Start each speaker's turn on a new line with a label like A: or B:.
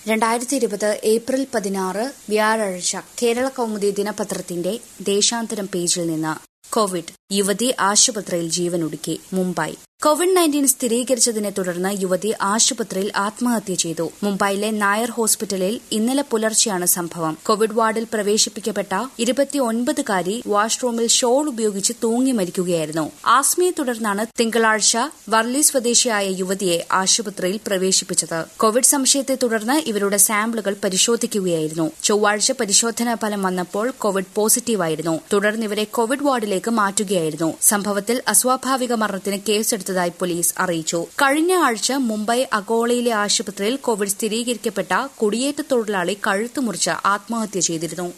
A: രണ്ടായിരത്തി ഇരുപത് ഏപ്രിൽ പതിനാറ് വ്യാഴാഴ്ച കേരള കൗമുദി ദിനപത്രത്തിന്റെ ദേശാന്തരം പേജിൽ നിന്ന് കോവിഡ് യുവതി ആശുപത്രിയിൽ ജീവനൊടുക്കി മുംബൈ കോവിഡ് നയൻറ്റീൻ സ്ഥിരീകരിച്ചതിനെ തുടർന്ന് യുവതി ആശുപത്രിയിൽ ആത്മഹത്യ ചെയ്തു മുംബൈയിലെ നായർ ഹോസ്പിറ്റലിൽ ഇന്നലെ പുലർച്ചെയാണ് സംഭവം കോവിഡ് വാർഡിൽ പ്രവേശിപ്പിക്കപ്പെട്ട ഇരുപത്തിയൊൻപതുകാരി വാഷ്റൂമിൽ ഷോൾ ഉപയോഗിച്ച് തൂങ്ങി മരിക്കുകയായിരുന്നു ആസ്മയെ തുടർന്നാണ് തിങ്കളാഴ്ച വർലി സ്വദേശിയായ യുവതിയെ ആശുപത്രിയിൽ പ്രവേശിപ്പിച്ചത് കോവിഡ് സംശയത്തെ തുടർന്ന് ഇവരുടെ സാമ്പിളുകൾ പരിശോധിക്കുകയായിരുന്നു ചൊവ്വാഴ്ച പരിശോധനാ ഫലം വന്നപ്പോൾ കോവിഡ് പോസിറ്റീവായിരുന്നു തുടർന്ന് ഇവരെ കോവിഡ് വാർഡിലേക്ക് മാറ്റുകയായിരുന്നു സംഭവത്തിൽ അസ്വാഭാവിക മരണത്തിന് കേസെടുത്തതായി പോലീസ് അറിയിച്ചു കഴിഞ്ഞ ആഴ്ച മുംബൈ അഗോളയിലെ ആശുപത്രിയിൽ കോവിഡ് സ്ഥിരീകരിക്കപ്പെട്ട കുടിയേറ്റ തൊഴിലാളി കഴുത്തുമുറിച്ച് ആത്മഹത്യ ചെയ്തിരുന്നു